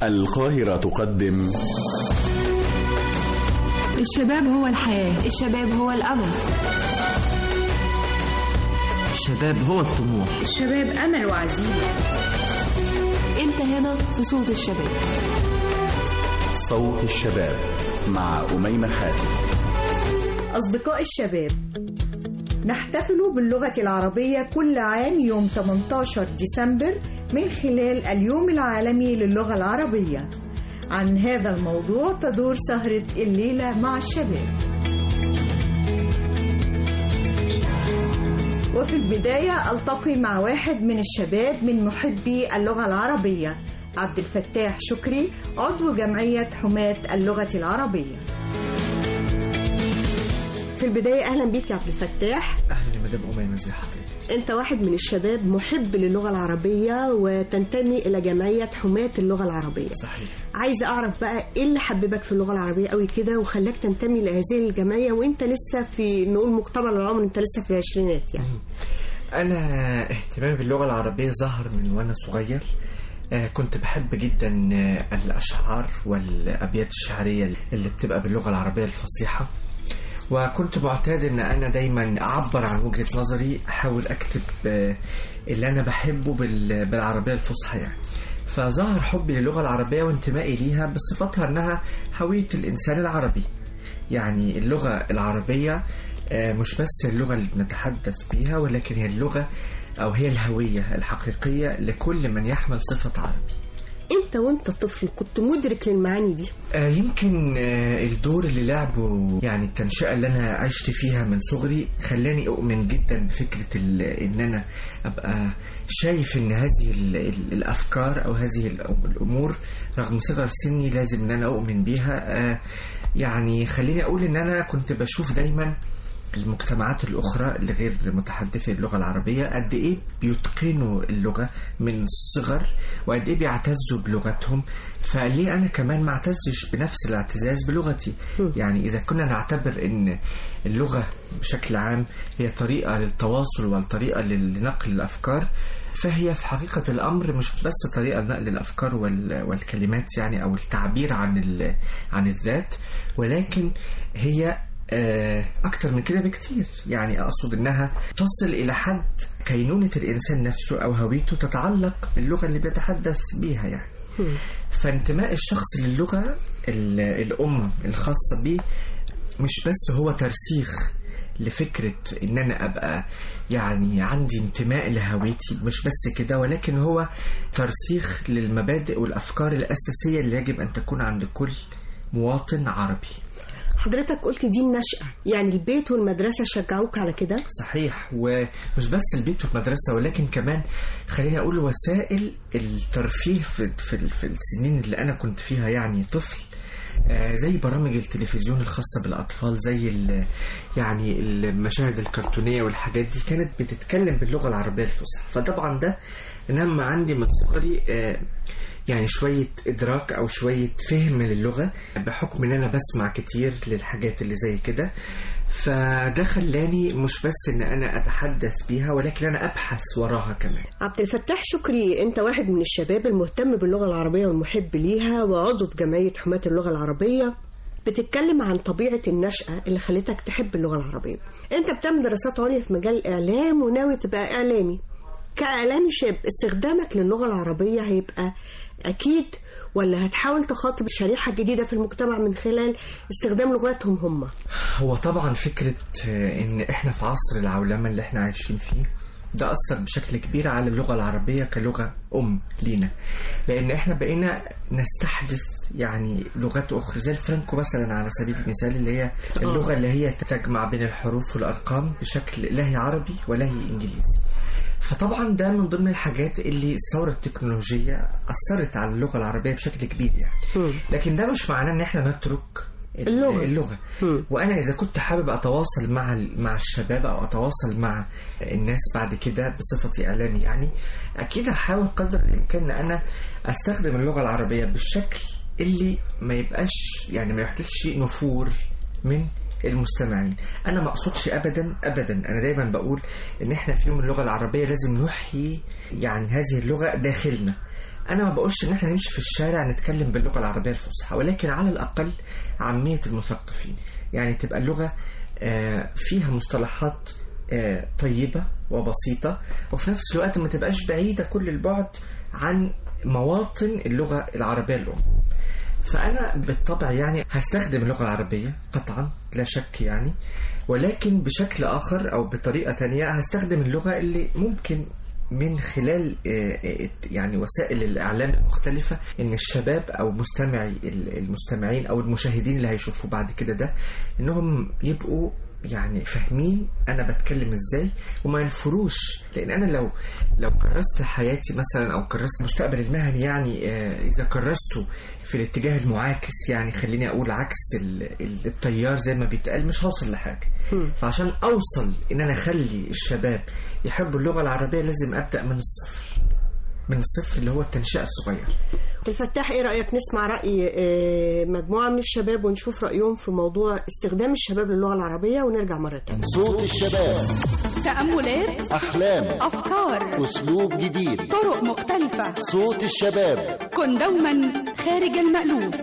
القاهرة تقدم الشباب هو الحياة الشباب هو الأمل الشباب هو الطموح الشباب أمل وعزيمة انت هنا في صوت الشباب صوت الشباب مع أميمة خالد أصدقاء الشباب نحتفل باللغة العربية كل عام يوم 18 ديسمبر من خلال اليوم العالمي للغة العربية عن هذا الموضوع تدور سهرة الليلة مع الشباب وفي البداية ألتقي مع واحد من الشباب من محبي اللغة العربية عبد الفتاح شكري عضو جمعية حماة اللغة العربية في البداية أهلا بيك يا عبد الفتاح اهلا يا مدام اميمه ازي حضرتك أنت واحد من الشباب محب للغة العربية وتنتمي إلى جمعية حماة اللغة العربية صحيح عايزة أعرف بقى إيه اللي حببك في اللغة العربية قوي كده وخلاك تنتمي لهذه الجمعية وأنت لسه في نقول مقتبل العمر أنت لسه في العشرينات يعني انا اهتمامي باللغه العربيه ظهر من وانا صغير آه، كنت بحب جدا آه، الاشعار والابيات الشعريه اللي بتبقى باللغه العربيه الفصيحه وكنت معتاد ان انا دايما اعبر عن وجهه نظري احاول اكتب آه، اللي انا بحبه بال- بالعربيه الفصحى يعني فظهر حبي للغه العربيه وانتمائي ليها بصفتها انها هويه الانسان العربي يعني اللغه العربيه آه، مش بس اللغه اللي بنتحدث بيها ولكن هي اللغه او هي الهويه الحقيقيه لكل من يحمل صفه عربي أنت وأنت طفل كنت مدرك للمعاني دي آه، يمكن آه، الدور اللي لعبه يعني التنشئة اللي أنا عشت فيها من صغري خلاني أؤمن جدا بفكرة ال- إن أنا أبقى شايف إن هذه ال- ال- الأفكار أو هذه ال- الأمور رغم صغر سني لازم إن أنا أؤمن بيها آه، يعني خليني أقول إن أنا كنت بشوف دايما المجتمعات الأخرى اللي غير متحدثي اللغة العربية قد إيه بيتقنوا اللغة من الصغر وقد إيه بيعتزوا بلغتهم فليه أنا كمان ما اعتزش بنفس الاعتزاز بلغتي يعني إذا كنا نعتبر إن اللغة بشكل عام هي طريقة للتواصل والطريقة لنقل الأفكار فهي في حقيقة الأمر مش بس طريقة لنقل الأفكار وال- والكلمات يعني أو التعبير عن ال- عن الذات ولكن هي آه، أكتر من كده بكتير يعني أقصد إنها تصل إلى حد كينونة الإنسان نفسه أو هويته تتعلق باللغة اللي بيتحدث بيها يعني فانتماء الشخص للغة ال- الأم الخاصة بيه مش بس هو ترسيخ لفكرة إن أنا أبقى يعني عندي انتماء لهويتي مش بس كده ولكن هو ترسيخ للمبادئ والأفكار الأساسية اللي يجب أن تكون عند كل مواطن عربي حضرتك قلت دي النشأة يعني البيت والمدرسة شجعوك على كده صحيح ومش بس البيت والمدرسة ولكن كمان خليني أقول وسائل الترفيه في, في, في السنين اللي أنا كنت فيها يعني طفل آه، زي برامج التلفزيون الخاصة بالأطفال زي ال- يعني المشاهد الكرتونية والحاجات دي كانت بتتكلم باللغة العربية الفصحى فطبعا ده نما عندي من صغري آه، يعني شوية إدراك أو شوية فهم للغة بحكم إن أنا بسمع كتير للحاجات اللي زي كده فده خلاني مش بس إن أنا أتحدث بيها ولكن أنا أبحث وراها كمان عبد الفتاح شكري انت واحد من الشباب المهتم باللغة العربية والمحب ليها وعضو في جمعية حماة اللغة العربية بتتكلم عن طبيعة النشأة اللي خلتك تحب اللغة العربية انت بتعمل دراسات عليا في مجال الاعلام وناوي تبقى اعلامي كاعلامي شاب استخدامك للغة العربية هيبقى اكيد ولا هتحاول تخاطب شريحة جديدة في المجتمع من خلال استخدام لغتهم هم هو طبعا فكرة آه، إن إحنا في عصر العولمة اللي إحنا عايشين فيه ده أثر بشكل كبير على اللغة العربية كلغة أم لينا لأن إحنا بقينا نستحدث يعني لغات أخرى زي الفرنكو مثلا على سبيل المثال اللي هي اللغة اللي هي تجمع بين الحروف والأرقام بشكل لا هي عربي ولا هي إنجليزي فطبعا ده من ضمن الحاجات اللي الثورة التكنولوجية أثرت على اللغة العربية بشكل كبير يعني لكن ده مش معناه إن إحنا نترك اللغة. اللغة وانا اذا كنت حابب اتواصل مع ال- مع الشباب او اتواصل مع الناس بعد كده بصفتي اعلامي يعني اكيد هحاول قدر الامكان ان انا استخدم اللغه العربيه بالشكل اللي ما يبقاش يعني ما يحدثش نفور من المستمعين انا ما اقصدش ابدا ابدا انا دايما بقول ان احنا في يوم اللغه العربيه لازم نحيي يعني هذه اللغه داخلنا انا ما بقولش ان احنا نمشي في الشارع نتكلم باللغه العربيه الفصحى ولكن على الاقل عاميه المثقفين يعني تبقى اللغه آه، فيها مصطلحات آه، طيبه وبسيطه وفي نفس الوقت ما تبقاش بعيده كل البعد عن مواطن اللغه العربيه الام فأنا بالطبع يعني هستخدم اللغة العربية قطعا لا شك يعني ولكن بشكل آخر أو بطريقة تانية هستخدم اللغة اللي ممكن من خلال آه، آه، يعني وسائل الإعلام المختلفة إن الشباب أو مستمعي المستمعين أو المشاهدين اللي هيشوفوا بعد كده ده إنهم يبقوا يعني فاهمين انا بتكلم ازاي وما ينفروش لان انا لو لو كرست حياتي مثلا او كرست مستقبل المهني يعني آه، اذا كرسته في الاتجاه المعاكس يعني خليني اقول عكس ال- ال- التيار زي ما بيتقال مش هوصل لحاجه فعشان اوصل ان انا اخلي الشباب يحبوا اللغه العربيه لازم ابدا من الصفر من الصفر اللي هو التنشئه الصغيره الفتاح ايه رايك نسمع راي آه، مجموعه من الشباب ونشوف رايهم في موضوع استخدام الشباب للغه العربيه ونرجع مره تانية صوت الشباب تأملات أحلام أفكار أسلوب جديد طرق مختلفة صوت الشباب كن دوما خارج المألوف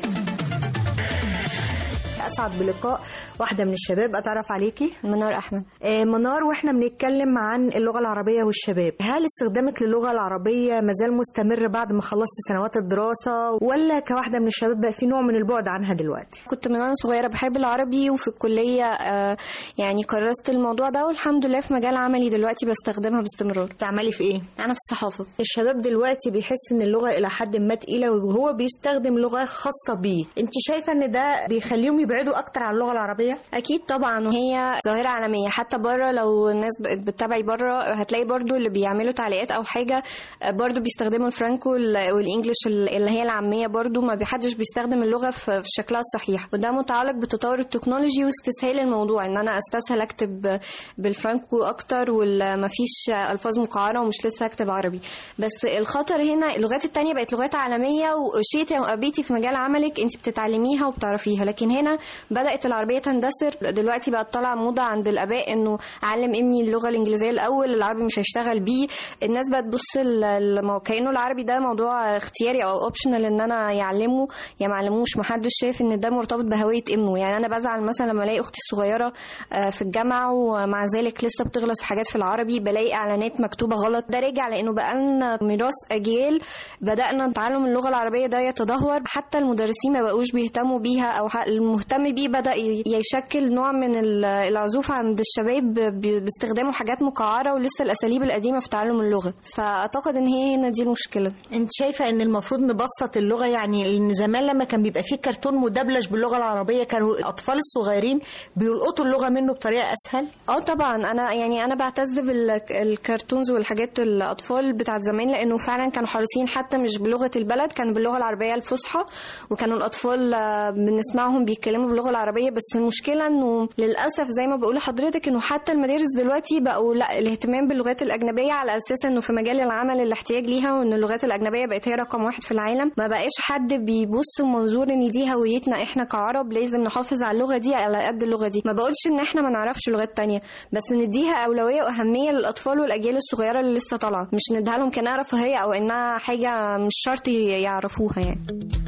اسعد بلقاء واحده من الشباب اتعرف عليكي منار احمد آه، منار واحنا بنتكلم عن اللغه العربيه والشباب هل استخدامك للغه العربيه مازال مستمر بعد ما خلصت سنوات الدراسه ولا كواحده من الشباب بقى في نوع من البعد عنها دلوقتي كنت من وانا صغيره بحب العربي وفي الكليه آه، يعني كرست الموضوع ده والحمد لله في مجال عملي دلوقتي بستخدمها باستمرار تعملي في ايه انا في الصحافه الشباب دلوقتي بيحس ان اللغه الى حد ما تقيله وهو بيستخدم لغه خاصه بيه انت شايفه ان ده بيخليهم يبعدوا اكتر عن اللغه العربيه اكيد طبعا وهي ظاهره عالميه حتى بره لو الناس بقت بتتابعي بره هتلاقي برضو اللي بيعملوا تعليقات او حاجه آه، برضو بيستخدموا الفرانكو وال- والانجليش ال- اللي هي العاميه برضو ما بيحدش بيستخدم اللغه في في شكلها الصحيح وده متعلق بتطور التكنولوجي واستسهال الموضوع ان انا استسهل اكتب بالفرانكو اكتر وما فيش الفاظ مقعره ومش لسه اكتب عربي بس الخطر هنا اللغات التانية بقت لغات عالميه وشئتي او ابيتي في مجال عملك انت بتتعلميها وبتعرفيها لكن هنا بدات العربيه تندثر دلوقتي بقت طالعه موضه عند الاباء انه علم ابني اللغه الانجليزيه الاول العربي مش هيشتغل بيه الناس بقت تبص ل- المو- كانه العربي ده موضوع اختياري او اوبشنال ان انا يعلمه يا معلموش محدش شايف ان ده مرتبط بهويه ابنه يعني انا بزعل مثلا لما الاقي اختي الصغيره آه، في الجامعه ومع ذلك لسه بتغلط في حاجات في العربي بلاقي اعلانات مكتوبه غلط ده راجع لانه بقى لنا ميراث اجيال بدانا تعلم اللغه العربيه ده يتدهور حتى المدرسين ما بقوش بيهتموا بيها او ح- المهتم بيه بدا ي- يشكل نوع من ال- العزوف عند الشباب ب- باستخدامه حاجات مقعره ولسه الاساليب القديمه في تعلم اللغه فاعتقد ان هي هنا دي المشكله انت شايفه ان المفروض نبسط اللغه يعني ان زمان لما كان بيبقى فيه كرتون مدبلج باللغه العربيه كانوا الاطفال الصغيرين بيلقطوا اللغه منه بطريقه اسهل اه طبعا انا يعني انا بعتز بالكرتونز والحاجات الاطفال بتاعت زمان لانه فعلا كانوا حريصين حتى مش بلغه البلد كانوا باللغه العربيه الفصحى وكانوا الاطفال آه، بنسمعهم بيتكلموا باللغه العربيه بس المشكله انه للاسف زي ما بقول لحضرتك انه حتى المدارس دلوقتي بقوا لا الاهتمام باللغات الاجنبيه على اساس انه في مجال العمل الاحتياج ليها وان اللغات الاجنبيه بقت هي رقم واحد في العالم ما بقاش حد بيبص منظور ان دي هويتنا احنا كعرب لازم نحافظ على اللغه دي على قد اللغه دي ما بقولش ان احنا ما نعرفش لغات تانية بس نديها اولويه واهميه للاطفال والاجيال الصغيره اللي لسه طالعه مش نديها لهم كانها رفاهيه او انها حاجه مش شرط يعرفوها يعني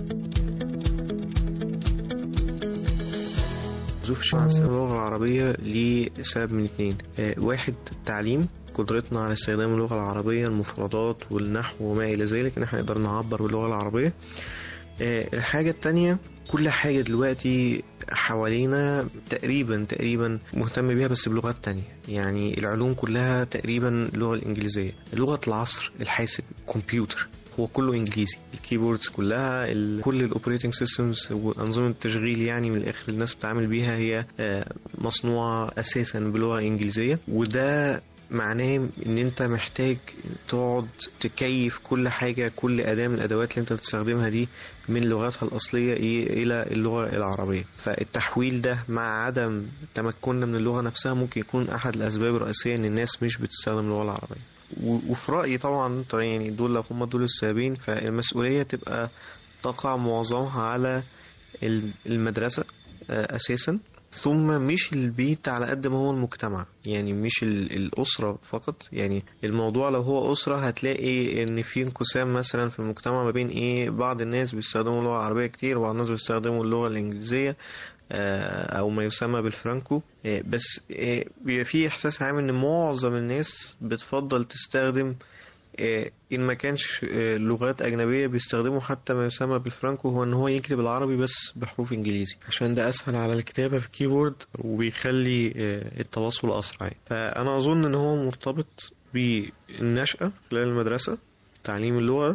ظروف الشمال اللغة العربية لسبب من اتنين آه، واحد تعليم قدرتنا على استخدام اللغة العربية المفردات والنحو وما إلى ذلك إن احنا نقدر نعبر باللغة العربية آه، الحاجة التانية كل حاجة دلوقتي حوالينا تقريبا تقريبا مهتم بيها بس بلغات تانية يعني العلوم كلها تقريبا اللغة الإنجليزية لغة العصر الحاسب كمبيوتر هو كله انجليزي الكيبوردز كلها ال... كل الاوبريتنج سيستمز وانظمه التشغيل يعني من الاخر الناس بتتعامل بيها هي آه، مصنوعه اساسا بلغه انجليزيه وده معناه ان انت محتاج تقعد تكيف كل حاجه كل اداه من الادوات اللي انت بتستخدمها دي من لغتها الاصليه ايه الى اللغه العربيه فالتحويل ده مع عدم تمكننا من اللغه نفسها ممكن يكون احد الاسباب الرئيسيه ان الناس مش بتستخدم اللغه العربيه و- وفي رايي طبعا طبعاً يعني دول لو هم دول السببين فالمسؤوليه تبقى تقع معظمها على ال- المدرسه آه، اساسا ثم مش البيت على قد ما هو المجتمع يعني مش ال- الأسرة فقط يعني الموضوع لو هو أسرة هتلاقي إن في انقسام مثلا في المجتمع ما بين إيه بعض الناس بيستخدموا اللغة العربية كتير وبعض الناس بيستخدموا اللغة الإنجليزية آه، أو ما يسمى بالفرانكو آه، بس آه، بيبقى في إحساس عام إن معظم الناس بتفضل تستخدم آه، إن ما كانش آه، لغات أجنبية بيستخدموا حتى ما يسمى بالفرانكو هو إن هو يكتب العربي بس بحروف إنجليزي عشان ده أسهل على الكتابة في الكيبورد وبيخلي آه، التواصل أسرع يعني. فأنا أظن إن هو مرتبط بالنشأة خلال المدرسة تعليم اللغة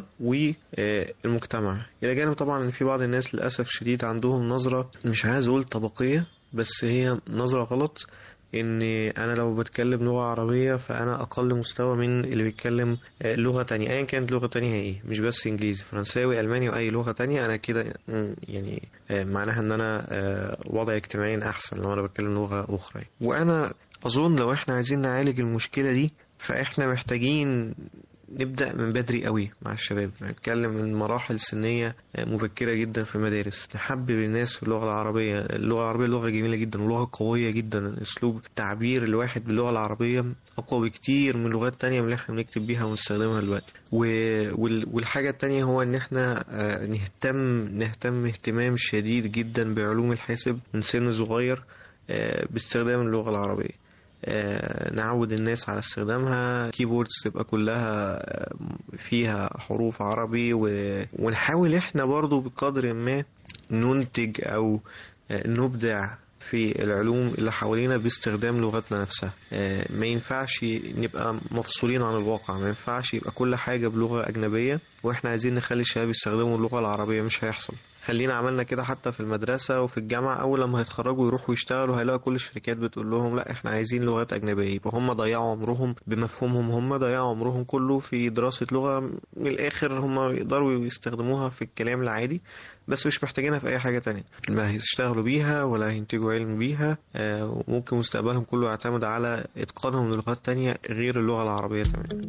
والمجتمع إلى جانب طبعا إن في بعض الناس للأسف شديد عندهم نظرة مش عايز أقول طبقية بس هي نظرة غلط ان انا لو بتكلم لغة عربية فانا اقل مستوى من اللي بيتكلم آه، لغة تانية ايا كانت لغة تانية هي ايه مش بس انجليزي فرنساوي الماني واي لغة تانية انا كده مم، يعني آه، معناها ان انا آه، وضعي اجتماعيا احسن لو انا بتكلم لغة اخرى يعني. وانا اظن لو احنا عايزين نعالج المشكلة دي فاحنا محتاجين نبدأ من بدري قوي مع الشباب نتكلم من مراحل سنية مبكرة جدا في المدارس نحبب الناس في اللغة العربية اللغة العربية لغة جميلة جدا ولغة قوية جدا أسلوب تعبير الواحد باللغة العربية أقوى بكتير من لغات تانية من اللي احنا بنكتب بيها ونستخدمها دلوقتي و- وال- والحاجة التانية هو إن احنا آه، نهتم نهتم اهتمام شديد جدا بعلوم الحاسب من سن صغير آه، باستخدام اللغة العربية آه، نعود الناس على استخدامها كيبوردز تبقى كلها آه، فيها حروف عربي و- ونحاول احنا برضو بقدر ما ننتج او آه، نبدع في العلوم اللي حوالينا باستخدام لغتنا نفسها آه، ما ينفعش نبقى مفصولين عن الواقع ما ينفعش يبقى كل حاجة بلغة أجنبية وإحنا عايزين نخلي الشباب يستخدموا اللغة العربية مش هيحصل خلينا عملنا كده حتى في المدرسة وفي الجامعة أول لما هيتخرجوا يروحوا يشتغلوا هيلاقوا كل الشركات بتقول لهم لا إحنا عايزين لغات أجنبية يبقى هم ضيعوا عمرهم بمفهومهم هم ضيعوا عمرهم كله في دراسة لغة من الآخر هم يقدروا يستخدموها في الكلام العادي بس مش محتاجينها في أي حاجة تانية لا هيشتغلوا بيها ولا هينتجوا علم بيها آه، وممكن مستقبلهم كله يعتمد على إتقانهم للغات تانية غير اللغة العربية تماما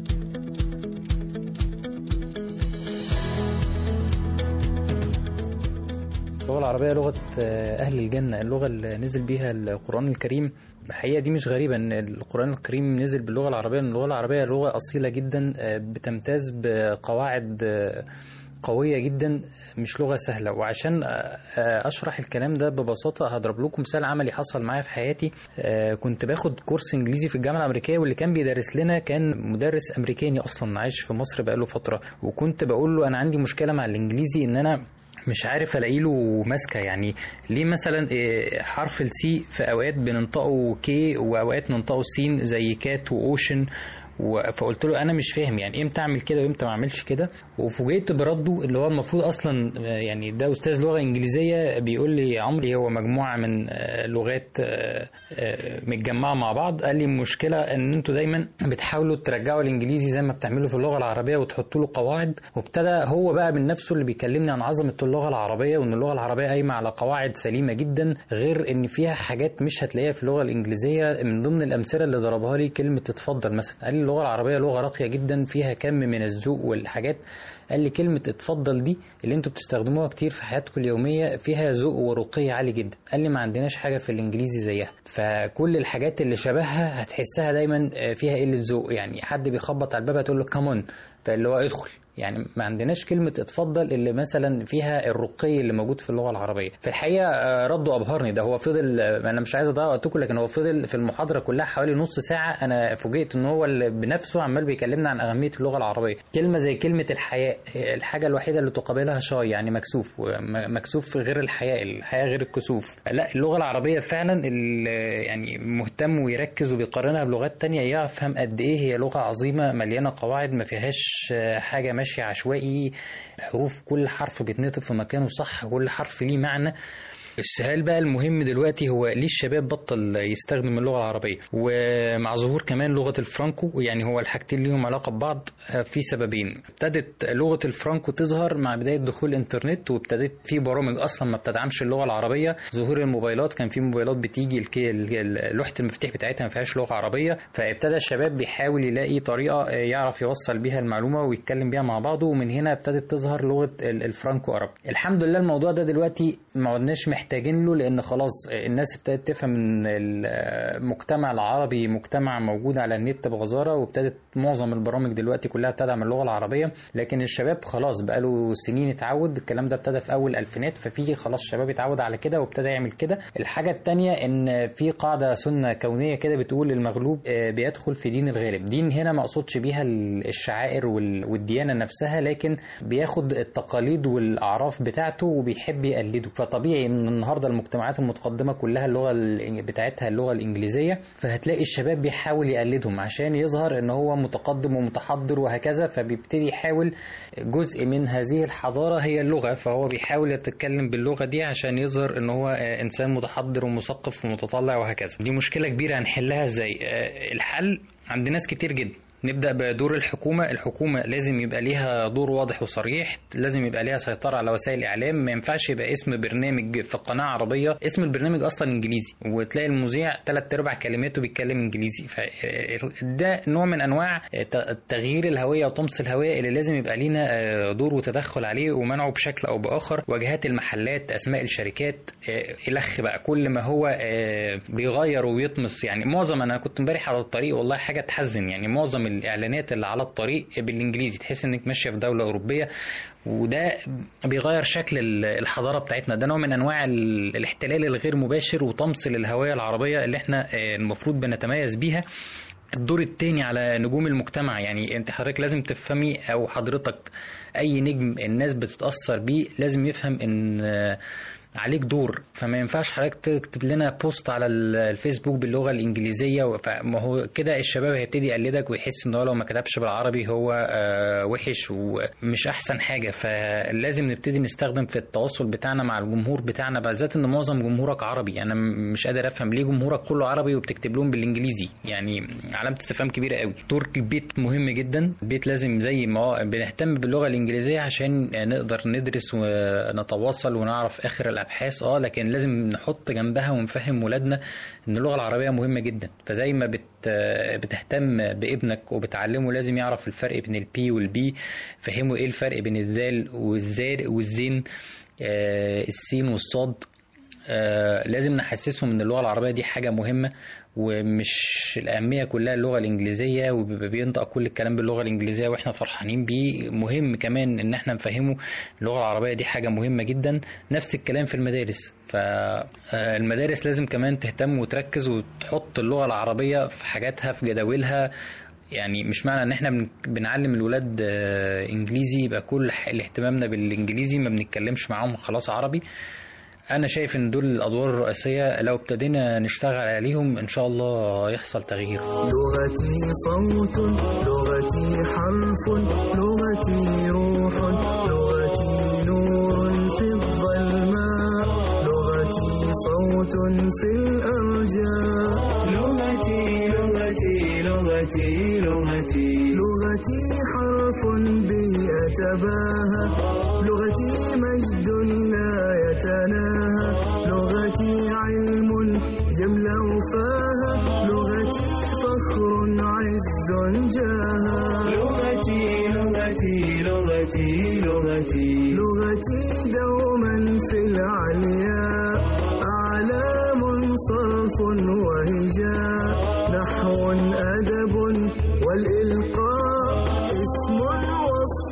اللغة العربية لغة آه، أهل الجنة اللغة اللي نزل بيها القرآن الكريم الحقيقة دي مش غريبة إن القرآن الكريم نزل باللغة العربية لأن اللغة العربية لغة أصيلة جدا آه، بتمتاز بقواعد آه، قوية جدا مش لغة سهلة وعشان آه، آه، أشرح الكلام ده ببساطة هضرب لكم مثال عملي حصل معايا في حياتي آه، كنت باخد كورس إنجليزي في الجامعة الأمريكية واللي كان بيدرس لنا كان مدرس أمريكاني أصلا عايش في مصر بقاله فترة وكنت بقول له أنا عندي مشكلة مع الإنجليزي إن أنا مش عارف الاقي له ماسكه يعني ليه مثلا إيه، حرف السي في اوقات بننطقه كي واوقات ننطقه سين زي كات واوشن و- فقلت له انا مش فاهم يعني امتى اعمل كده وامتى ما اعملش كده وفوجئت برده اللي هو المفروض اصلا آه، يعني ده استاذ لغه انجليزيه بيقول لي يا عمري هو مجموعه من آه، لغات آه، آه، متجمعه مع بعض قال لي المشكله ان انتوا دايما بتحاولوا ترجعوا الانجليزي زي ما بتعملوا في اللغه العربيه وتحطوا له قواعد وابتدى هو بقى من نفسه اللي بيكلمني عن عظمه اللغه العربيه وان اللغه العربيه قايمه على قواعد سليمه جدا غير ان فيها حاجات مش هتلاقيها في اللغه الانجليزيه من ضمن الامثله اللي ضربها لي كلمه اتفضل مثلا قال لي اللغه العربيه لغه راقيه جدا فيها كم من الذوق والحاجات قال لي كلمة اتفضل دي اللي انتوا بتستخدموها كتير في حياتكم اليومية فيها ذوق ورقي عالي جدا قال لي ما عندناش حاجة في الانجليزي زيها فكل الحاجات اللي شبهها هتحسها دايما آه، فيها قلة ذوق يعني حد بيخبط على الباب هتقول له كامون فاللي هو ادخل يعني ما عندناش كلمة اتفضل اللي مثلا فيها الرقي اللي موجود في اللغة العربية في الحقيقة آه، رده أبهرني ده هو فضل آه، أنا مش عايز أضيع وقتكم لكن هو فضل في المحاضرة كلها حوالي نص ساعة أنا فوجئت إن هو اللي بنفسه عمال بيكلمنا عن أهمية اللغة العربية كلمة زي كلمة الحياء هي الحاجة الوحيدة اللي تقابلها شاي يعني مكسوف وم- مكسوف غير الحياء الحياء غير الكسوف لا اللغة العربية فعلا اللي يعني مهتم ويركز وبيقارنها بلغات تانية يفهم قد إيه هي لغة عظيمة مليانة قواعد ما فيهاش آه، حاجة ماشية عشوائي حروف كل حرف بيتنطق في مكانه صح كل حرف ليه معنى السؤال بقى المهم دلوقتي هو ليه الشباب بطل يستخدم اللغة العربية ومع ظهور كمان لغة الفرانكو يعني هو الحاجتين ليهم علاقة ببعض آه، في سببين ابتدت لغة الفرانكو تظهر مع بداية دخول الانترنت وابتدت في برامج اصلا ما بتدعمش اللغة العربية ظهور الموبايلات كان في موبايلات بتيجي الكي- ال- لوحة المفاتيح بتاعتها ما فيهاش لغة عربية فابتدى الشباب بيحاول يلاقي طريقة آه، يعرف يوصل بيها المعلومة ويتكلم بيها مع بعضه ومن هنا ابتدت تظهر لغة ال- الفرانكو عرب الحمد لله الموضوع ده دلوقتي ما عدناش محتاجين محتاجين له لان خلاص الناس ابتدت تفهم ان المجتمع العربي مجتمع موجود على النت بغزاره وابتدت معظم البرامج دلوقتي كلها بتدعم اللغه العربيه لكن الشباب خلاص بقاله سنين اتعود الكلام ده ابتدى في اول الفينات ففي خلاص الشباب اتعود على كده وابتدى يعمل كده الحاجه الثانيه ان في قاعده سنه كونيه كده بتقول المغلوب آه، بيدخل في دين الغالب دين هنا ما اقصدش بيها الشعائر وال- والديانه نفسها لكن بياخد التقاليد والاعراف بتاعته وبيحب يقلده فطبيعي ان النهارده المجتمعات المتقدمه كلها اللغه ال- بتاعتها اللغه الانجليزيه فهتلاقي الشباب بيحاول يقلدهم عشان يظهر ان هو متقدم ومتحضر وهكذا فبيبتدي يحاول جزء من هذه الحضاره هي اللغه فهو بيحاول يتكلم باللغه دي عشان يظهر ان هو آه، انسان متحضر ومثقف ومتطلع وهكذا دي مشكله كبيره هنحلها ازاي آه، الحل عند ناس كتير جدا نبدأ بدور الحكومة الحكومة لازم يبقى ليها دور واضح وصريح لازم يبقى ليها سيطرة على وسائل الإعلام ما ينفعش يبقى اسم برنامج في قناة عربية اسم البرنامج أصلا إنجليزي وتلاقي المذيع ثلاث أرباع كلماته بيتكلم إنجليزي فده نوع من أنواع تغيير الهوية وطمس الهوية اللي لازم يبقى لينا آه، دور وتدخل عليه ومنعه بشكل أو بآخر واجهات المحلات أسماء الشركات آه، إلخ بقى كل ما هو آه، بيغير وبيطمس يعني معظم أنا كنت امبارح على الطريق والله حاجة تحزن يعني معظم الإعلانات اللي على الطريق بالإنجليزي تحس إنك ماشية في دولة أوروبية وده بيغير شكل ال- الحضارة بتاعتنا ده نوع من أنواع ال- الاحتلال الغير مباشر وطمس للهوية العربية اللي احنا آه، المفروض بنتميز بيها الدور التاني على نجوم المجتمع يعني انت حضرتك لازم تفهمي او حضرتك اي نجم الناس بتتاثر بيه لازم يفهم ان آه، عليك دور فما ينفعش حضرتك تكتب لنا بوست على ال- الفيسبوك باللغه الانجليزيه فما هو كده الشباب هيبتدي يقلدك ويحس ان هو لو ما كتبش بالعربي هو آه، وحش ومش احسن حاجه فلازم نبتدي نستخدم في التواصل بتاعنا مع الجمهور بتاعنا بالذات ان معظم جمهورك عربي انا م- مش قادر افهم ليه جمهورك كله عربي وبتكتب لهم بالانجليزي يعني علامه استفهام كبيره قوي دور البيت مهم جدا البيت لازم زي ما هو بنهتم باللغه الانجليزيه عشان نقدر ندرس ونتواصل ونعرف اخر الابحاث اه لكن لازم نحط جنبها ونفهم ولادنا ان اللغه العربيه مهمه جدا فزي ما بت بتهتم بابنك وبتعلمه لازم يعرف الفرق بين البي والبي فهمه ايه الفرق بين الذال والزال والزين آه، السين والصاد آه، لازم نحسسهم ان اللغه العربيه دي حاجه مهمه ومش الأهمية كلها اللغة الإنجليزية وبيبقى بينطق كل الكلام باللغة الإنجليزية وإحنا فرحانين بيه مهم كمان إن إحنا نفهمه اللغة العربية دي حاجة مهمة جدا نفس الكلام في المدارس فالمدارس لازم كمان تهتم وتركز وتحط اللغة العربية في حاجاتها في جداولها يعني مش معنى ان احنا بن- بنعلم الولاد آه، انجليزي يبقى كل ح- اهتمامنا بالانجليزي ما بنتكلمش معاهم خلاص عربي انا شايف ان دول الادوار الرئيسيه لو ابتدينا نشتغل عليهم ان شاء الله يحصل تغيير لغتي صوت لغتي حرف لغتي روح لغتي نور في الظلماء لغتي صوت في الأرجاء لغتي لغتي لغتي لغتي لغتي حرف به أتباهى لغتي مجد لا يتناهى لغتي علم يملأ فاها لغتي فخر عز جاها لغتي لغتي لغتي لغتي لغتي دوما في العلياء أعلام صرف وهجاء نحو أدب والإلقاء اسم وصف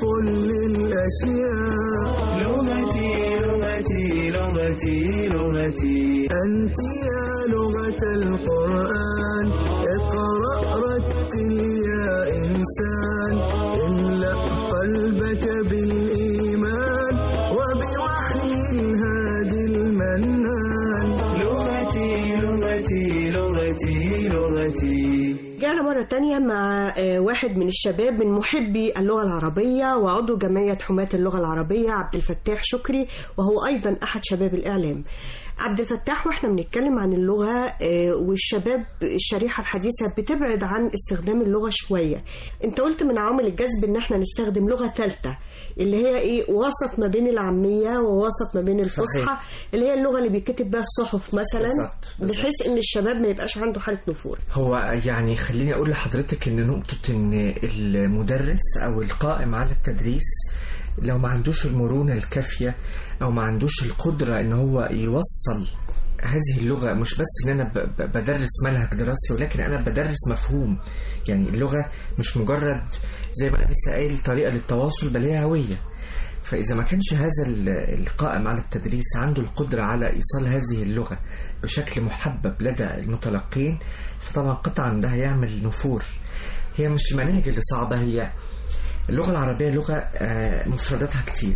للأشياء لغتي لغتي لغتي لغتي أنت يا لغة القرآن اقرأ رتل يا إنسان املأ قلبك بالإيمان وبوحي الهادي المنان لغتي لغتي لغتي لغتي رجعنا مرة تانية مع آه، واحد من الشباب من محبي اللغة العربية وعضو جمعية حماة اللغة العربية عبد الفتاح شكري وهو أيضا أحد شباب الإعلام عبد الفتاح واحنا بنتكلم عن اللغة آه، والشباب الشريحة الحديثة بتبعد عن استخدام اللغة شوية انت قلت من عوامل الجذب ان احنا نستخدم لغة ثالثة اللي هي ايه وسط ما بين العامية ووسط ما بين الفصحى صحيح. اللي هي اللغة اللي بيتكتب بها الصحف مثلا بالظبط، بالظبط. بحيث ان الشباب ما يبقاش عنده حالة نفور هو يعني خليني اقول لحضرتك ان نقطة ان المدرس او القائم على التدريس لو ما عندوش المرونة الكافية أو ما عندوش القدرة إن هو يوصل هذه اللغة مش بس إن أنا ب- ب- بدرس منهج دراسي ولكن أنا بدرس مفهوم يعني اللغة مش مجرد زي ما أنا لسه قايل طريقة للتواصل بل هي هوية فإذا ما كانش هذا ال- القائم على التدريس عنده القدرة على إيصال هذه اللغة بشكل محبب لدى المتلقين فطبعا قطعا ده هيعمل نفور هي مش المناهج اللي صعبة هي اللغة العربية لغة آه، مفرداتها كتير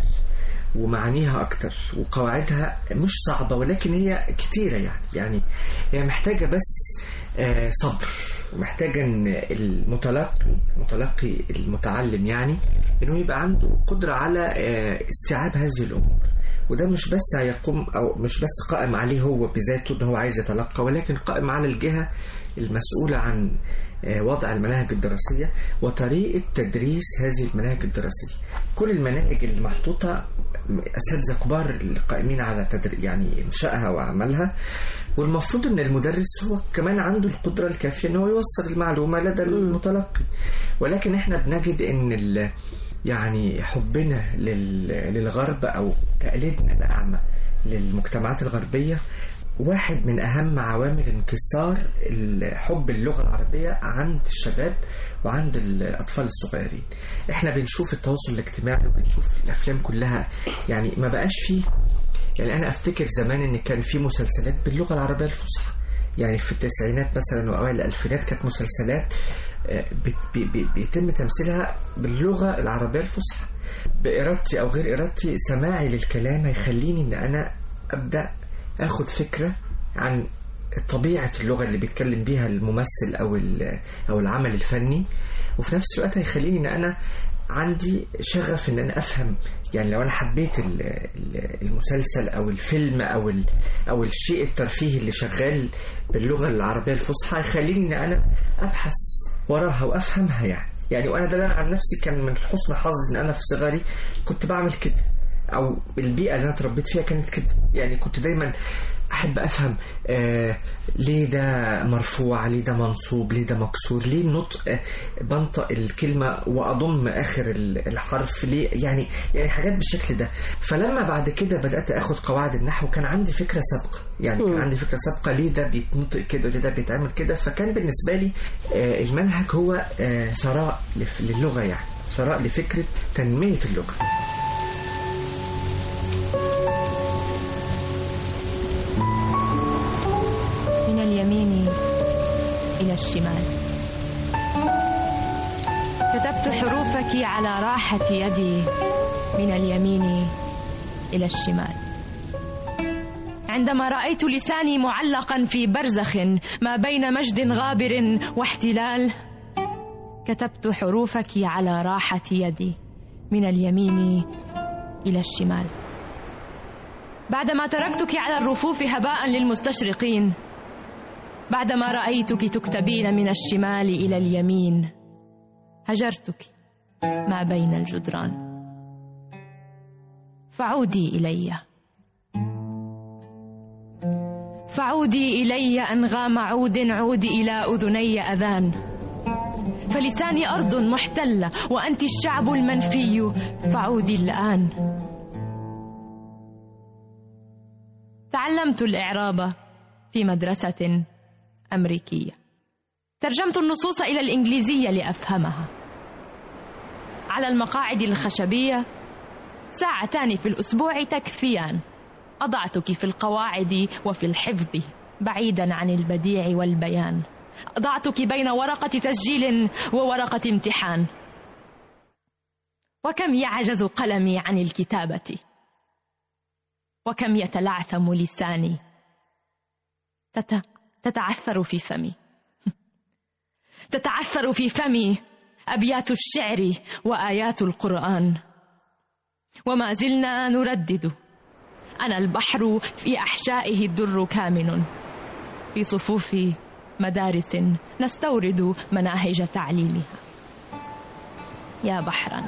ومعانيها أكتر وقواعدها مش صعبة ولكن هي كتيرة يعني يعني هي محتاجة بس آه، صبر ومحتاجة إن المتلقي المتلقي المتعلم يعني إنه يبقى عنده قدرة على آه، استيعاب هذه الأمور وده مش بس هيقوم أو مش بس قائم عليه هو بذاته إن هو عايز يتلقى ولكن قائم على الجهة المسؤولة عن آه، وضع المناهج الدراسية وطريقة تدريس هذه المناهج الدراسية كل المناهج المحطوطة أساتذة كبار القائمين على تدري يعني إنشائها وعملها والمفروض ان المدرس هو كمان عنده القدره الكافيه ان هو يوصل المعلومه لدى المتلقي ولكن احنا بنجد ان ال يعني حبنا لل- للغرب او تقليدنا الاعمى للمجتمعات الغربيه واحد من اهم عوامل انكسار ال- حب اللغه العربيه عند الشباب وعند الاطفال الصغيرين احنا بنشوف التواصل الاجتماعي وبنشوف الافلام كلها يعني ما بقاش فيه يعني انا افتكر زمان ان كان في مسلسلات باللغه العربيه الفصحى يعني في التسعينات مثلا واوائل الالفينات كانت مسلسلات آه، بت- بي- بي- بيتم تمثيلها باللغه العربيه الفصحى بارادتي او غير ارادتي سماعي للكلام هيخليني ان انا ابدا اخد فكره عن طبيعه اللغه اللي بيتكلم بيها الممثل او ال- او العمل الفني وفي نفس الوقت هيخليني ان انا عندي شغف ان انا افهم يعني لو انا حبيت ال- ال- المسلسل او الفيلم او ال- او الشيء الترفيهي اللي شغال باللغه العربيه الفصحى يخليني ان انا ابحث وراها وافهمها يعني يعني وانا ده أنا عن نفسي كان من حسن حظي ان انا في صغري كنت بعمل كده او البيئه اللي انا اتربيت فيها كانت كده يعني كنت دايما احب افهم آه ليه ده مرفوع ليه ده منصوب ليه ده مكسور ليه النطق آه بنطق الكلمه واضم اخر ال- الحرف ليه يعني يعني حاجات بالشكل ده فلما بعد كده بدات اخد قواعد النحو كان عندي فكره سابقه يعني كان مم. عندي فكره سابقه ليه ده بيتنطق كده وليه ده بيتعمل كده فكان بالنسبه لي آه المنهج هو آه ثراء لف- للغه يعني ثراء لفكره تنميه اللغه من اليمين إلى الشمال كتبت حروفك على راحة يدي من اليمين إلى الشمال عندما رأيت لساني معلقا في برزخ ما بين مجد غابر واحتلال كتبت حروفك على راحة يدي من اليمين إلى الشمال بعدما تركتك على الرفوف هباء للمستشرقين بعدما رأيتك تكتبين من الشمال إلى اليمين هجرتك ما بين الجدران فعودي إلي فعودي إلي أنغام عود عودي إلى أذني أذان فلساني أرض محتلة وأنت الشعب المنفي فعودي الآن تعلمت الإعراب في مدرسة أمريكية ترجمت النصوص إلى الإنجليزية لأفهمها على المقاعد الخشبية ساعتان في الأسبوع تكفيان أضعتك في القواعد وفي الحفظ بعيدا عن البديع والبيان أضعتك بين ورقة تسجيل وورقة امتحان وكم يعجز قلمي عن الكتابة وكم يتلعثم لساني تت... تتعثر في فمي تتعثر في فمي أبيات الشعر وآيات القرآن وما زلنا نردد أنا البحر في أحشائه الدر كامن في صفوف مدارس نستورد مناهج تعليمها يا بحرا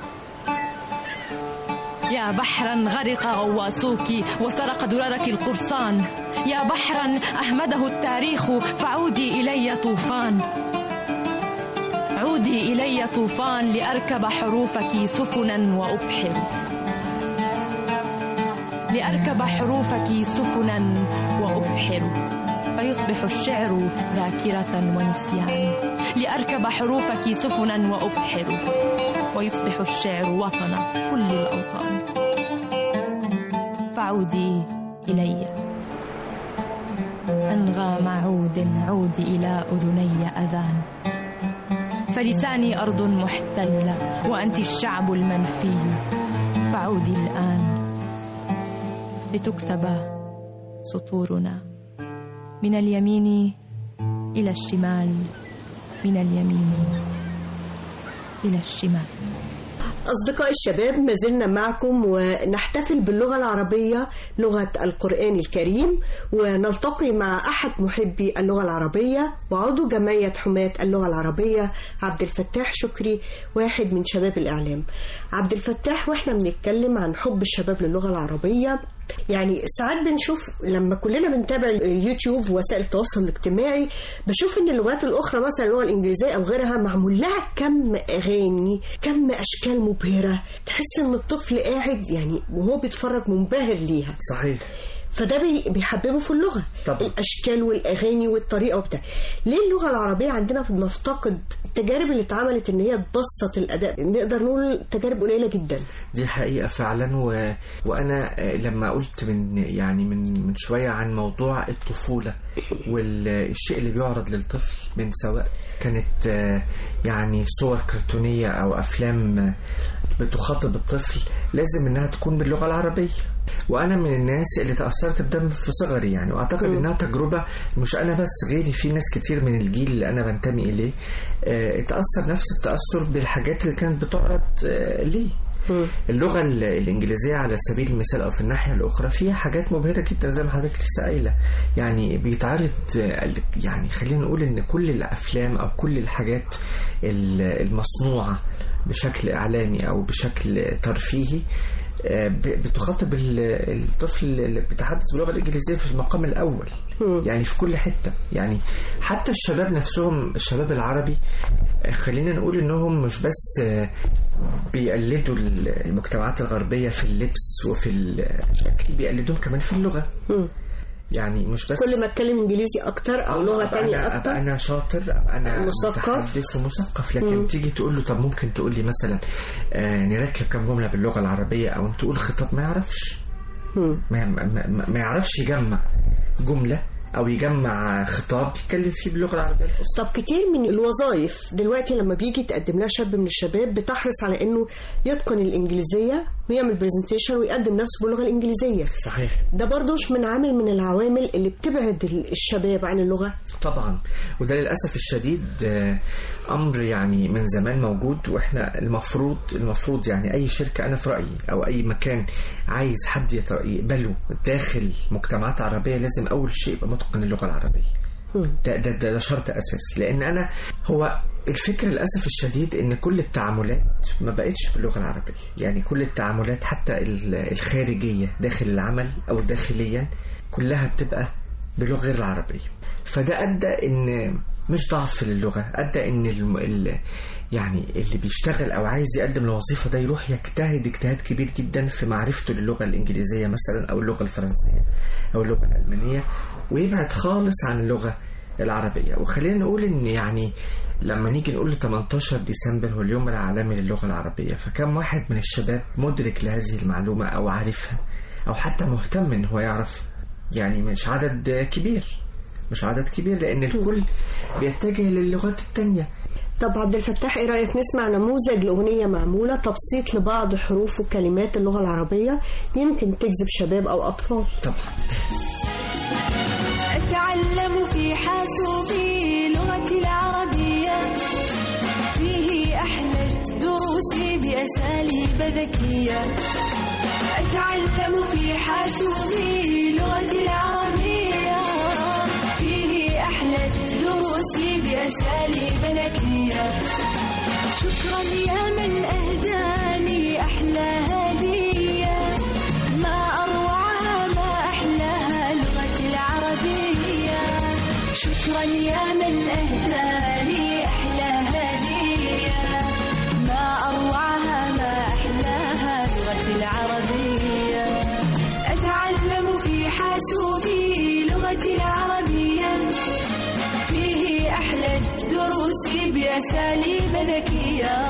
يا بحرا غرق غواصوك وسرق دررك القرصان يا بحرا أهمده التاريخ فعودي إلي طوفان عودي إلي طوفان لأركب حروفك سفنا وأبحر لأركب حروفك سفنا وأبحر فيصبح الشعر ذاكرة ونسيان لأركب حروفك سفنا وأبحر ويصبح الشعر وطن كل الأوطان فعودي إلي أنغام عود عودي إلى أذني أذان فلساني أرض محتلة وأنت الشعب المنفي فعودي الآن لتكتب سطورنا من اليمين إلى الشمال من اليمين إلى الشمال أصدقاء الشباب ما زلنا معكم ونحتفل باللغة العربية لغة القرآن الكريم ونلتقي مع أحد محبي اللغة العربية وعضو جمعية حماة اللغة العربية عبد الفتاح شكري واحد من شباب الإعلام عبد الفتاح وإحنا بنتكلم عن حب الشباب للغة العربية يعني ساعات بنشوف لما كلنا بنتابع اليوتيوب ووسائل التواصل الاجتماعي بشوف ان اللغات الاخرى مثلا اللغه الانجليزيه او غيرها معمول لها كم اغاني كم اشكال مبهره تحس ان الطفل قاعد يعني وهو بيتفرج منبهر ليها صحيح فده بي- بيحببه في اللغه طبعا. الاشكال والاغاني والطريقه وبتاع ليه اللغه العربيه عندنا بنفتقد التجارب اللي اتعملت ان هي تبسط الاداء نقدر نقول تجارب قليله جدا دي حقيقة فعلا و... وأنا آه، لما قلت من يعني من من شوية عن موضوع الطفولة والشيء اللي بيعرض للطفل من سواء كانت آه، يعني صور كرتونية أو أفلام آه، بتخاطب الطفل لازم إنها تكون باللغة العربية وأنا من الناس اللي تأثرت بده في صغري يعني وأعتقد إنها تجربة مش أنا بس غيري في ناس كتير من الجيل اللي أنا بنتمي إليه آه، اتأثر نفس التأثر بالحاجات اللي كانت بتعرض آه، ليه اللغة ال- الإنجليزية على سبيل المثال أو في الناحية الأخرى فيها حاجات مبهرة جدا زي ما حضرتك لسه قايلة يعني بيتعرض آه، يعني خلينا نقول إن كل الأفلام أو كل الحاجات ال- المصنوعة بشكل إعلامي أو بشكل ترفيهي آه، ب- بتخاطب ال- الطفل اللي بيتحدث باللغة الإنجليزية في المقام الأول يعني في كل حتة يعني حتى الشباب نفسهم الشباب العربي آه، خلينا نقول إنهم مش بس آه، بيقلدوا ال- المجتمعات الغربية في اللبس وفي الشكل بيقلدوهم كمان في اللغة يعني مش بس كل ما اتكلم انجليزي اكتر او لغه أبقى تانية أنا, اكتر أبقى أنا شاطر أبقى أنا مثقف. متحدث ومثقف لكن مم. تيجي تقول له طب ممكن تقول لي مثلا آه نركب كم جملة باللغة العربية أو تقول خطاب ما يعرفش ما, ما, ما, ما يعرفش يجمع جملة أو يجمع خطاب يتكلم فيه باللغة العربية الفصحى طب كتير من الوظائف دلوقتي لما بيجي تقدم لها شاب من الشباب بتحرص على انه يتقن الانجليزيه ويعمل برزنتيشن ويقدم نفسه باللغه الانجليزيه صحيح ده برضه مش من عامل من العوامل اللي بتبعد ال- الشباب عن اللغه طبعا وده للاسف الشديد آه، امر يعني من زمان موجود واحنا المفروض المفروض يعني اي شركه انا في رايي او اي مكان عايز حد يت- يقبله داخل مجتمعات عربيه لازم اول شيء يبقى متقن اللغه العربيه ده ده ده, ده شرط اساسي لان انا هو الفكره للاسف الشديد ان كل التعاملات ما بقتش باللغه العربيه يعني كل التعاملات حتى ال- الخارجيه داخل العمل او داخليا كلها بتبقى باللغه غير العربيه فده ادى ان مش ضعف للغه ادى ان الم... ال... يعني اللي بيشتغل او عايز يقدم الوظيفه ده يروح يجتهد اجتهاد كبير جدا في معرفته للغه الانجليزيه مثلا او اللغه الفرنسيه او اللغه الالمانيه ويبعد خالص عن اللغه العربيه وخلينا نقول ان يعني لما نيجي نقول 18 ديسمبر هو اليوم العالمي للغه العربيه فكم واحد من الشباب مدرك لهذه المعلومه او عارفها او حتى مهتم ان هو يعرف يعني مش عدد كبير مش عدد كبير لان الكل بيتجه للغات التانية طب عبد الفتاح ايه رايك نسمع نموذج لاغنيه معموله تبسيط لبعض حروف وكلمات اللغه العربيه يمكن تجذب شباب او اطفال طبعا أتعلم في حاسوبي لغتي العربية فيه أحلى الدروس بأساليب ذكية أتعلم في حاسوبي لغتي العربية فيه أحلى الدروس بأساليب ذكية شكرا يا من أهداني أحلى هدية ما أروعها ما أحلاها لغتي العربية شكرا يا من أهداني أحلى هدية ما أروعها ما أحلاها لغتي العربية بأساليب ذكية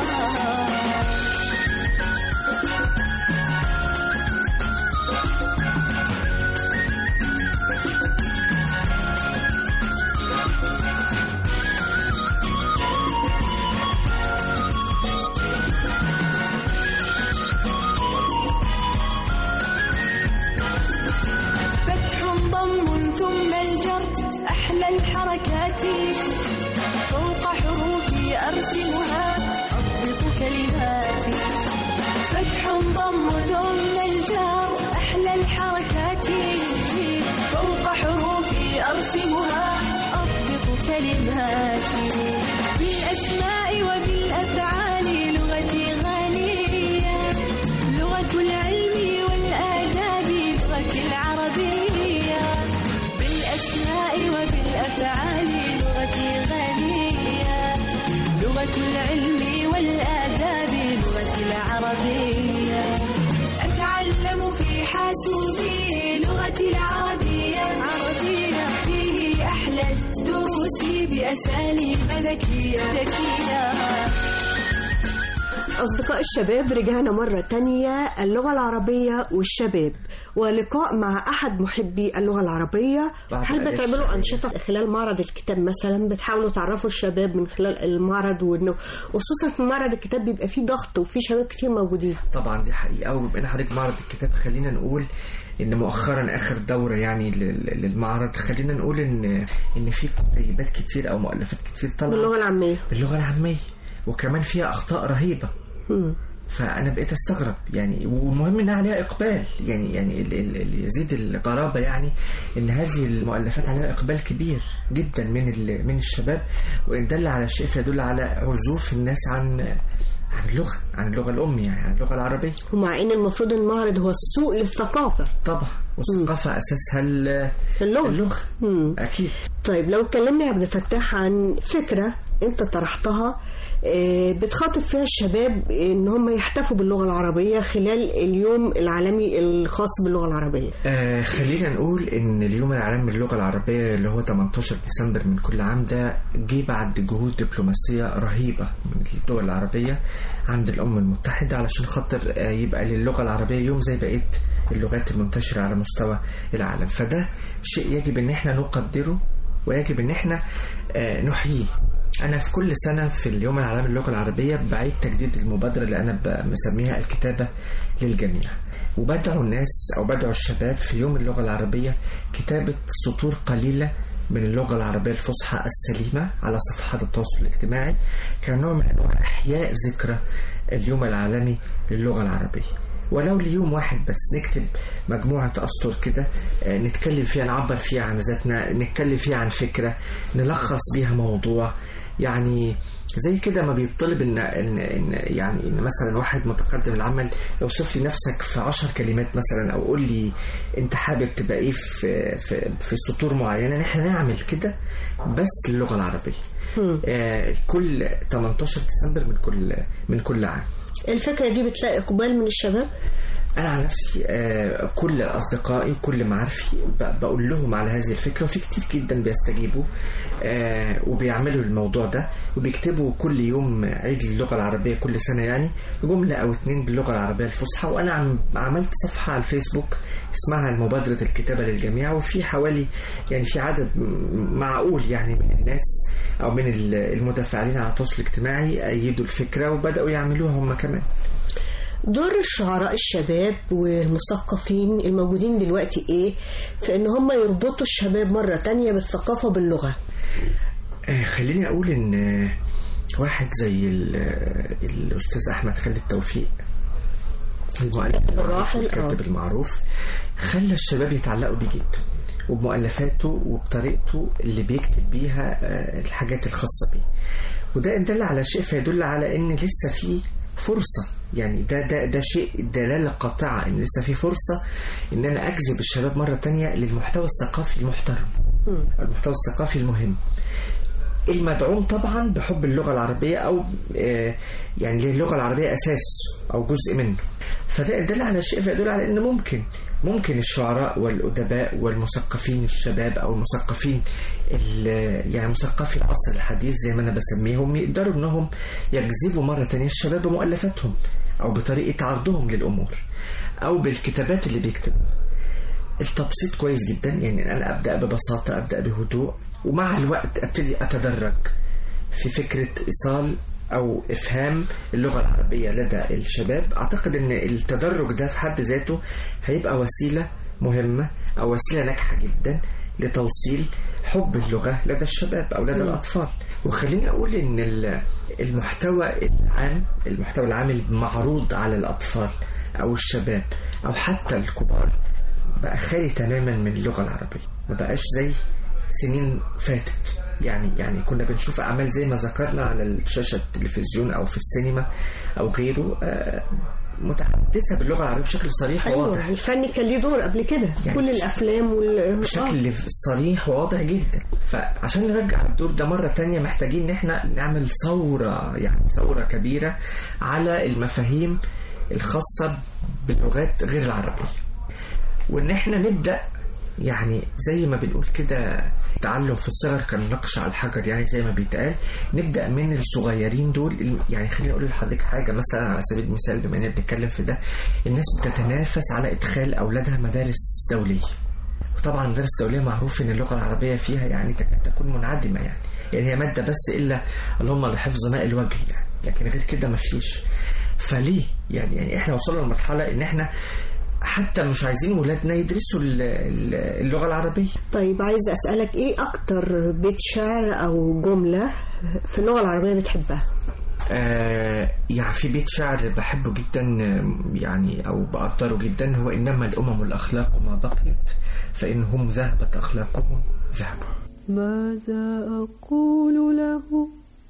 فتح ضم ثم الجر أحلى الحركات فوق حروفي أرسمها أضبط كلماتي فتح ضم ثم الجر أحلى الحركات فوق حروفي أرسمها أضبط كلماتي بالأسماء وبالأفعال لغتي غنية لغة العلم والآداب لغتي العربية بالأسماء وبالأفعال لغتي غنية لغة العلم والآداب لغتي العربية أتعلم في حاسوبي لغتي العربية عربية فيه أحلى الدروس بأساليب ذكية ذكية أصدقاء الشباب رجعنا مرة تانية اللغة العربية والشباب ولقاء مع أحد محبي اللغة العربية بعد هل آلاف بتعملوا سنة. أنشطة خلال معرض الكتاب مثلا بتحاولوا تعرفوا الشباب من خلال المعرض وإنه خصوصا في معرض الكتاب بيبقى فيه ضغط وفيه شباب كتير موجودين طبعا دي حقيقة وبما ان حضرتك معرض الكتاب خلينا نقول ان مؤخرا اخر دورة يعني لل- للمعرض خلينا نقول ان ان في كتيبات كتير او مؤلفات كتير طالعة باللغة العامية باللغة العامية وكمان فيها اخطاء رهيبة فانا بقيت استغرب يعني والمهم انها عليها اقبال يعني يعني ال- ال- اللي يزيد الغرابه يعني ان هذه المؤلفات عليها اقبال كبير جدا من ال- من الشباب وان دل على شيء فيدل على عزوف الناس عن عن اللغه عن اللغه الام يعني عن اللغه العربيه ومع إن المفروض المعرض هو السوق للثقافة طبعا والثقافه اساسها ال- اللغة اللغه اكيد طيب لو اتكلمنا يا عبد الفتاح عن فكرة انت طرحتها آه، بتخاطب فيها الشباب ان هم يحتفوا باللغة العربية خلال اليوم العالمي الخاص باللغة العربية آه خلينا نقول ان اليوم العالمي للغه العربيه اللي هو 18 ديسمبر من كل عام ده جه بعد جهود دبلوماسيه رهيبه من الدول العربيه عند الامم المتحده علشان خاطر آه يبقى للغه العربيه يوم زي بقيه اللغات المنتشره على مستوى العالم فده شيء يجب ان احنا نقدره ويجب ان احنا آه نحييه أنا في كل سنة في اليوم العالمي للغة العربية بعيد تجديد المبادرة اللي أنا ب- مسميها الكتابة للجميع وبدعو الناس أو بدعو الشباب في يوم اللغة العربية كتابة سطور قليلة من اللغة العربية الفصحى السليمة على صفحات التواصل الاجتماعي كنوع من أنواع إحياء ذكرى اليوم العالمي للغة العربية ولو ليوم واحد بس نكتب مجموعة أسطر كده آه، نتكلم فيها نعبر فيها عن ذاتنا نتكلم فيها عن فكرة نلخص بيها موضوع يعني زي كده ما بيطلب ان ان ان يعني ان مثلا واحد متقدم العمل اوصف لي نفسك في عشر كلمات مثلا او قول لي انت حابب تبقى ايه في في في سطور معينه احنا نعمل كده بس للغه العربيه آه كل 18 ديسمبر من كل من كل عام الفكرة دي بتلاقي إقبال من الشباب انا عن نفسي آه، كل اصدقائي وكل معارفي ب- بقول لهم على هذه الفكره وفي كتير جدا بيستجيبوا آه، وبيعملوا الموضوع ده وبيكتبوا كل يوم عيد اللغه العربيه كل سنه يعني جمله او اتنين باللغه العربيه الفصحى وانا عم عملت صفحه على الفيسبوك اسمها مبادره الكتابه للجميع وفي حوالي يعني في عدد م- معقول يعني من الناس او من ال- المتفاعلين على التواصل الاجتماعي ايدوا الفكره وبداوا يعملوها هم كمان دور الشعراء الشباب والمثقفين الموجودين دلوقتي ايه في ان هم يربطوا الشباب مرة تانية بالثقافة باللغة آه، خليني اقول ان آه، واحد زي ال- آه، الاستاذ احمد خالد توفيق المؤلف المعروف الراحل، والكاتب آه. المعروف خلى الشباب يتعلقوا بيه جدا وبمؤلفاته وبطريقته اللي بيكتب بيها آه، الحاجات الخاصة بيه وده إن دل على شيء فيدل على ان لسه في فرصة يعني ده ده ده شيء دلالة قاطعة ان لسه في فرصة ان انا اجذب الشباب مرة تانية للمحتوى الثقافي المحترم المحتوى الثقافي المهم المدعوم طبعا بحب اللغة العربية أو آه، يعني اللغة العربية أساس أو جزء منه فده يدل على شيء فيدل على أن ممكن ممكن الشعراء والأدباء والمثقفين الشباب أو المثقفين ال- يعني مثقفي العصر الحديث زي ما أنا بسميهم يقدروا أنهم يجذبوا مرة تانية الشباب بمؤلفاتهم أو بطريقة عرضهم للأمور أو بالكتابات اللي بيكتبوها التبسيط كويس جدا يعني انا ابدا ببساطه ابدا بهدوء ومع الوقت ابتدي اتدرج في فكره ايصال او افهام اللغه العربيه لدى الشباب اعتقد ان التدرج ده في حد ذاته هيبقى وسيله مهمه او وسيله ناجحه جدا لتوصيل حب اللغه لدى الشباب او لدى مم. الاطفال وخليني اقول ان ال- المحتوى العام المحتوى العام المعروض على الاطفال او الشباب او حتى الكبار بقى خالي تماما من اللغة العربية ما بقاش زي سنين فاتت يعني يعني كنا بنشوف أعمال زي ما ذكرنا على الشاشة التلفزيون أو في السينما أو غيره آه، متحدثة باللغة العربية بشكل صريح وواضح ايوه الفن كان ليه دور قبل كده يعني كل الافلام وال بشكل صريح وواضح جدا فعشان نرجع الدور ده مرة تانية محتاجين ان احنا نعمل ثورة يعني ثورة كبيرة على المفاهيم الخاصة باللغات غير العربية وان احنا نبدأ يعني زي ما بنقول كده تعلم في الصغر كان نقش على الحجر يعني زي ما بيتقال نبدأ من الصغيرين دول يعني خليني أقول لحضرتك حاجة مثلا على سبيل المثال بما إننا بنتكلم في ده الناس بتتنافس على إدخال أولادها مدارس دولية وطبعا مدارس دولية معروف إن اللغة العربية فيها يعني تكاد تكون منعدمة يعني يعني هي مادة بس إلا اللهم لحفظ ماء الوجه يعني لكن غير كده مفيش فليه يعني يعني احنا وصلنا لمرحلة إن احنا حتى مش عايزين ولادنا يدرسوا ال- ال- اللغة العربية طيب عايز اسالك ايه اكتر بيت شعر او جمله في اللغه العربيه بتحبها آه يعني في بيت شعر بحبه جدا آه، يعني أو بقدره جدا هو إنما الأمم الأخلاق ما بقيت فإنهم ذهبت أخلاقهم ذهبوا ماذا أقول له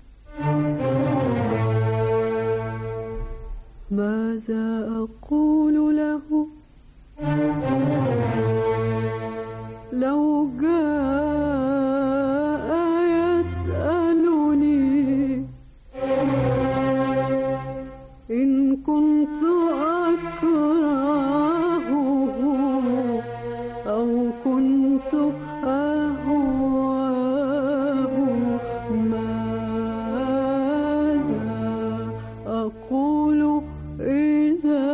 ماذا أقول له لو جاء يسألني إن كنت أكرهه أو كنت أهواه ماذا أقول إذا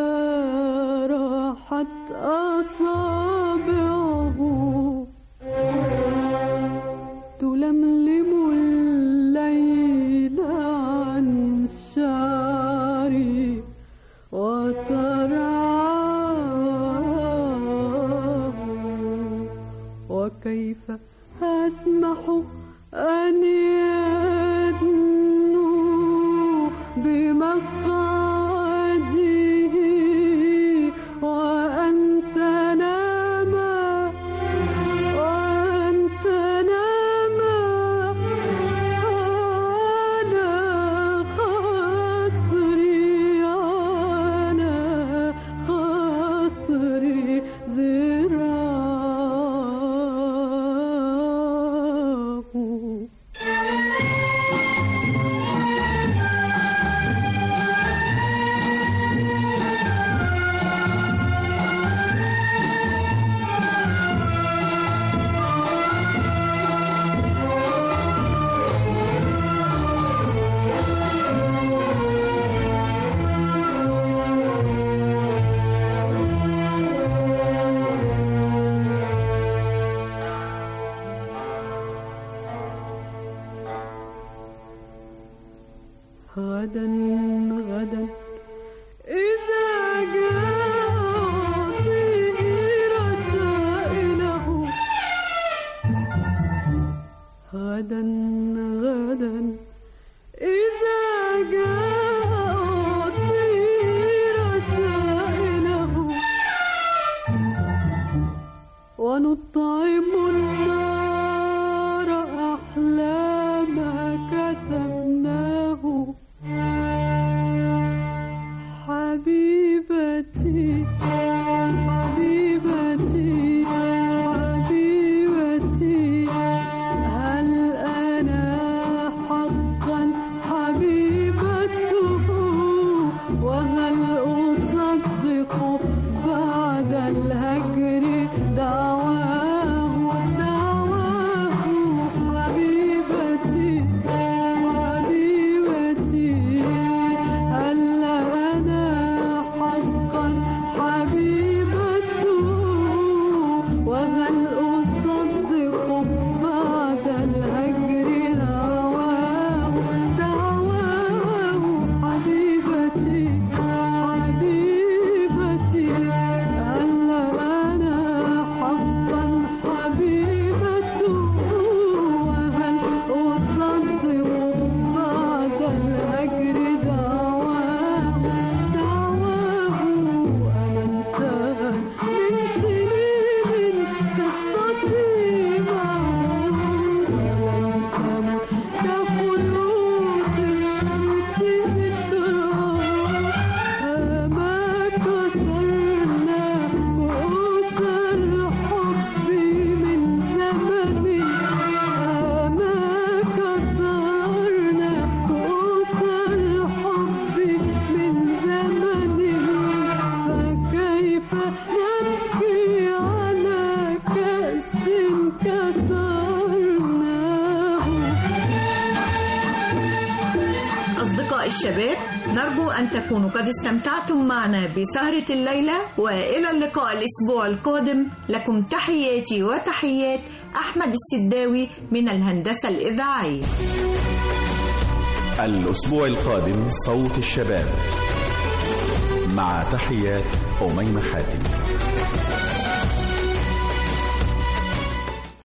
راحت أصابعه تلملم الليل عن شعري وترعاه وكيف أسمح أن يدنو بمقعده وأن تنام وأن تنام على خصري على خصري ذراعه غدا غدا إذا جاء فيه رسائله غدا غدا إذا جاء فيه رسائله ونطعم النار أحلى ما كتبناه حبيبتي حبيبتي حبيبتي هل أنا وهل أصدق بعد الهجر هواه دعواه حبيبتي حبيبتي ألا أنا حقا حبيبته وهل أصدق بعد الهجر دعواه دعواه أمنت من سنين قصتي معه أمنت كخلود الشمس بالتراب ما كسرنا كؤوس الحب من زمن ما كسرنا كؤوس الحب من زمن فكيف نبكي على كأس كسرناه أصدقاء الشباب نرجو أن تكونوا قد استمتعتم معنا بسهرة الليلة وإلى اللقاء الأسبوع القادم لكم تحياتي وتحيات أحمد السداوي من الهندسة الإذاعية الأسبوع القادم صوت الشباب مع تحيات أميمة حاتم